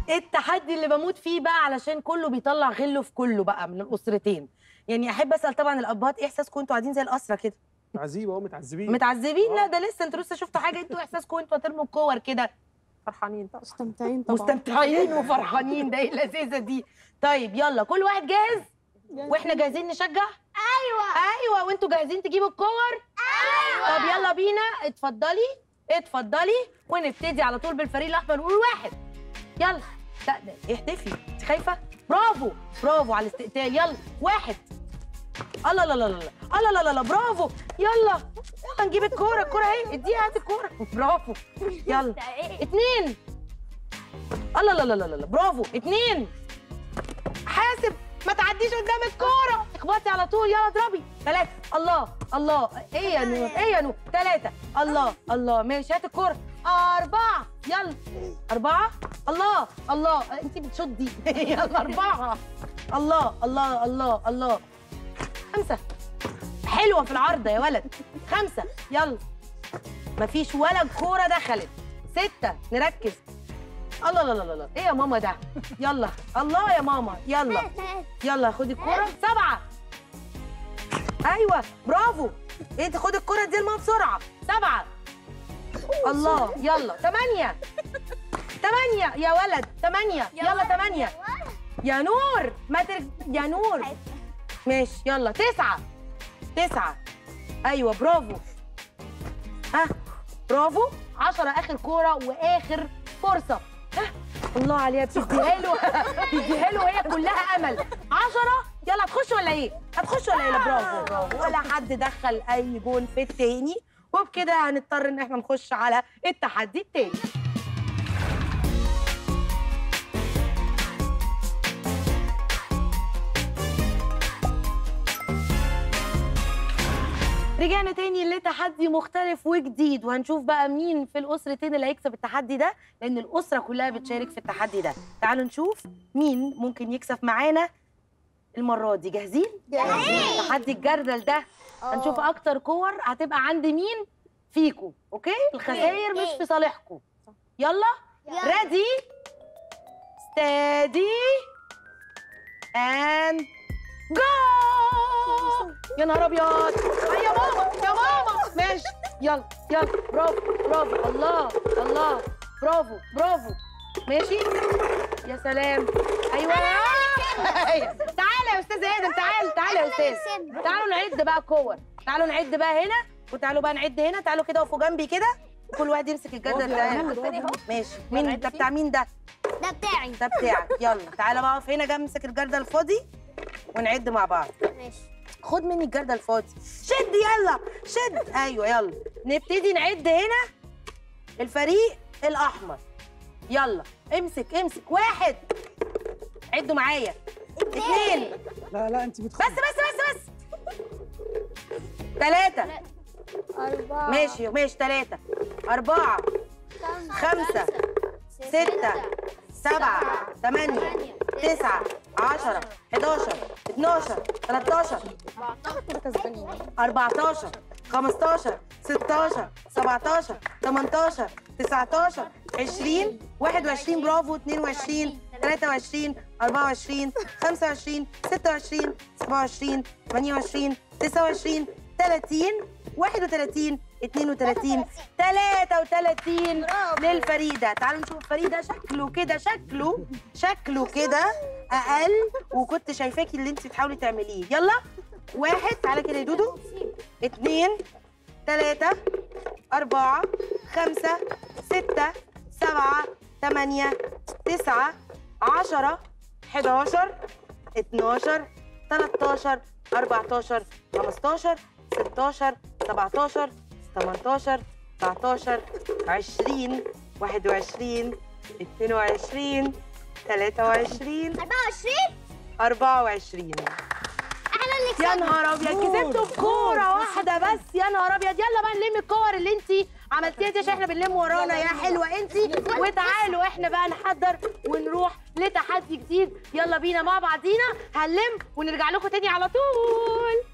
التحدي اللي بموت فيه بقى علشان كله بيطلع غله في كله بقى من الاسرتين يعني احب اسال طبعا الابهات ايه احساسكم انتوا قاعدين زي الاسره كده عزيب اهو متعذبين متعذبين لا آه. ده لسه انتوا لسه شفتوا حاجه انتوا احساسكم انتوا هترموا الكور كده فرحانين طبعا مستمتعين طبعا مستمتعين وفرحانين ده ايه اللذيذه دي طيب يلا كل واحد جاهز واحنا جاهزين نشجع ايوه ايوه وانتوا جاهزين تجيبوا الكور ايوه طب يلا بينا اتفضلي اتفضلي ونبتدي على طول بالفريق الاحمر نقول واحد يلا لا ده احتفي انت خايفه برافو برافو على الاستقتال يلا واحد الله لا لا لا الله لا لا لا برافو يلا يلا نجيب الكوره الكوره اهي اديها هات الكوره برافو يلا اتنين الله لا لا لا لا برافو اتنين حاسب ما تعديش قدام الكوره اخبطي على طول يلا اضربي ثلاثة الله الله ايه يا نور ايه يا نور ثلاثة الله الله ماشي هات الكوره أربعة يلا أربعة الله الله أنت بتشدي يلا أربعة الله الله الله الله خمسة حلوة في العارضة يا ولد خمسة يلا مفيش ولا كورة دخلت ستة نركز الله لا لا لا لا ايه يا ماما ده يلا الله يا ماما يلا يلا خدي الكرة سبعة ايوه برافو انت خدي الكرة دي الماما بسرعة سبعة الله يلا ثمانية ثمانية يا ولد ثمانية يلا ثمانية يا نور ما تر... يا نور ماشي يلا تسعة تسعة ايوه برافو ها برافو عشرة اخر كورة واخر فرصة ها الله عليها بتديها له بتديها له وهي كلها امل عشرة يلا هتخش ولا ايه؟ هتخش ولا ايه؟ لا برافو برافو ولا حد دخل اي جون في التاني وبكده هنضطر ان احنا نخش على التحدي التاني رجعنا تاني لتحدي مختلف وجديد وهنشوف بقى مين في الاسرتين اللي هيكسب التحدي ده لان الاسره كلها بتشارك في التحدي ده تعالوا نشوف مين ممكن يكسب معانا المره دي جاهزين جاهزين. تحدي الجردل ده هنشوف اكتر كور هتبقى عند مين فيكم اوكي الخسائر مش في صالحكم يلا ريدي ستادي اند جو يا نهار ابيض أي يا ماما يا ماما ماشي يلا يلا برافو برافو الله الله برافو برافو ماشي يا سلام ايوه تعالى يا استاذ ادم تعال تعال يا استاذ تعالوا نعد بقى الكور تعالوا نعد بقى هنا وتعالوا بقى نعد هنا تعالوا كده وقفوا جنبي كده وكل واحد يمسك الجردل بتاعه ماشي مين ده بتاع مين ده ده بتاعي ده بتاعك يلا تعالى بقى اقف هنا جنب امسك الجردل الفاضي ونعد مع بعض ماشي خد مني الجردل الفاضي شد يلا شد ايوه يلا نبتدي نعد هنا الفريق الاحمر يلا امسك امسك واحد عدوا معايا اثنين لا لا انت بس بتخافي بس بس بس ثلاثة أربعة ماشي ماشي ثلاثة أربعة خمسة ستة سبعة ثمانية تسعة عشرة 11 12 13 14 15 16 17 18 19 20 21 برافو 22 23 24 25 26 27 28 29 30 31 32 33 للفريق ده تعالوا نشوف الفريق ده شكله كده شكله شكله كده اقل وكنت شايفاكي اللي انت بتحاولي تعمليه يلا واحد تعالى كده يا دودو اتنين تلاتة أربعة خمسة ستة سبعة تمانية تسعة عشرة حداشر اتناشر تلاتاشر أربعتاشر خمستاشر ستاشر سبعتاشر تمنتاشر تسعتاشر عشرين واحد وعشرين اتنين وعشرين تلاتة وعشرين أربعة وعشرين أربعة وعشرين احنا اللي يا كسبنا نهار ابيض كسبتوا بكوره واحده بس يا نهار ابيض يلا بقى نلم الكور اللي انت عملتيها دي عشان احنا بنلم ورانا يا حلوه انت وتعالوا احنا بقى نحضر ونروح لتحدي جديد يلا بينا مع بعضينا هنلم ونرجع لكم تاني على طول